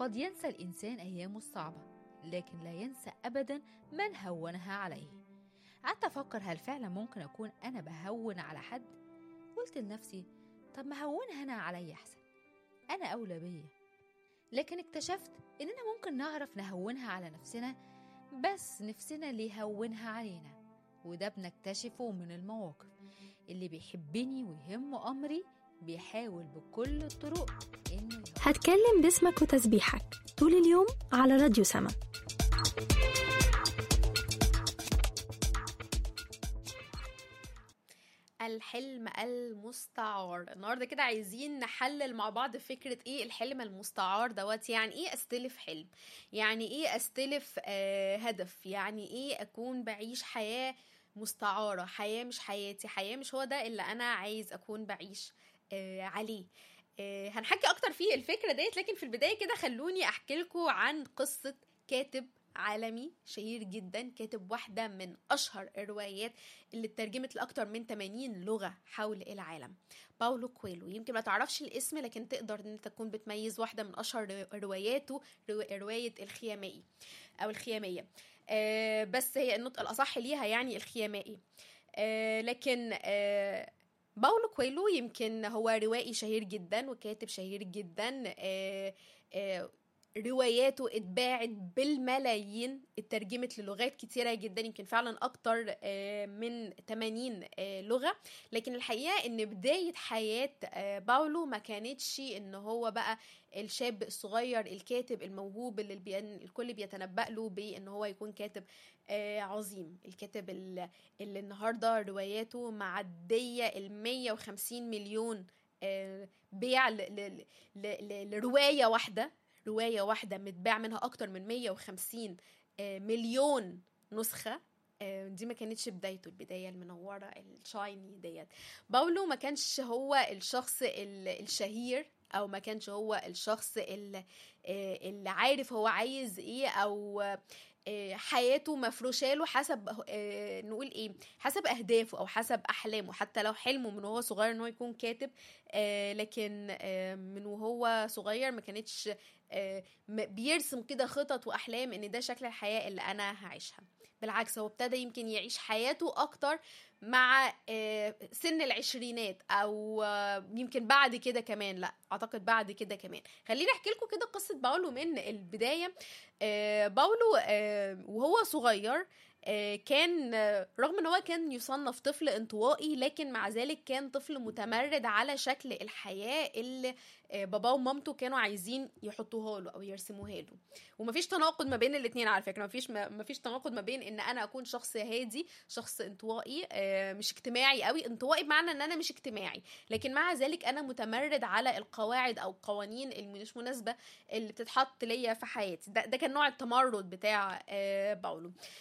قد ينسى الإنسان أيامه الصعبة لكن لا ينسى أبدا من هونها عليه قعدت أفكر هل فعلا ممكن أكون أنا بهون على حد قلت لنفسي طب ما هونها أنا عليا أحسن أنا أولى بيا لكن اكتشفت إننا ممكن نعرف نهونها على نفسنا بس نفسنا اللي يهونها علينا وده بنكتشفه من المواقف اللي بيحبني ويهمه أمري بيحاول بكل الطرق إنه يهون هتكلم باسمك وتسبيحك طول اليوم على راديو سما الحلم المستعار النهارده كده عايزين نحلل مع بعض فكره ايه الحلم المستعار دوت يعني ايه استلف حلم يعني ايه استلف آه هدف يعني ايه اكون بعيش حياه مستعاره حياه مش حياتي حياه مش هو ده اللي انا عايز اكون بعيش آه عليه آه هنحكي اكتر في الفكره ديت لكن في البدايه كده خلوني احكي لكم عن قصه كاتب عالمي شهير جدا كاتب واحدة من أشهر الروايات اللي اترجمت لأكتر من 80 لغة حول العالم باولو كويلو يمكن ما تعرفش الاسم لكن تقدر ان انت تكون بتميز واحدة من أشهر رواياته رو- رواية الخيامائي أو الخيامية آه بس هي النطق الأصح ليها يعني الخيامائي آه لكن آه باولو كويلو يمكن هو روائي شهير جدا وكاتب شهير جدا آه آه رواياته اتباعت بالملايين اترجمت للغات كتيرة جدا يمكن فعلا أكتر آه، من 80 آه، لغة لكن الحقيقة إن بداية حياة آه، باولو ما كانتش إن هو بقى الشاب الصغير الكاتب الموهوب اللي البي- الكل بيتنبأ له بإن هو يكون كاتب آه، عظيم الكاتب اللي اللي النهاردة رواياته معدية ال 150 مليون آه، بيع ل- ل- ل- ل- لرواية واحدة رواية واحدة متباع منها أكتر من 150 آه، مليون نسخة آه، دي ما كانتش بدايته البداية المنورة الشايني ديت باولو ما كانش هو الشخص ال- الشهير او ما كانش هو الشخص اللي, اللي عارف هو عايز ايه او آه، حياته مفروشه له حسب آه، نقول ايه حسب اهدافه او حسب احلامه حتى لو حلمه من وهو صغير ان هو يكون كاتب آه، لكن آه، من وهو صغير ما كانتش آه، م- بيرسم كده خطط واحلام ان ده شكل الحياه اللي انا هعيشها بالعكس هو ابتدى يمكن يعيش حياته اكتر مع آه، سن العشرينات او آه، يمكن بعد كده كمان لا اعتقد بعد كده كمان خليني احكي لكم كده قصه باولو من البدايه آه، باولو آه، وهو صغير آه، كان آه، رغم ان هو كان يصنف طفل انطوائي لكن مع ذلك كان طفل متمرد على شكل الحياه اللي آه، باباه ومامته كانوا عايزين يحطوها له او يرسموها له ومفيش تناقض ما بين الاثنين على فكره مفيش مفيش تناقض ما بين ان انا اكون شخص هادي شخص انطوائي آه، مش اجتماعي قوي انطوائي بمعنى ان انا مش اجتماعي لكن مع ذلك انا متمرد على القواعد او القوانين اللي مش مناسبه اللي بتتحط ليا في حياتي ده, ده كان نوع التمرد بتاع آه، باولو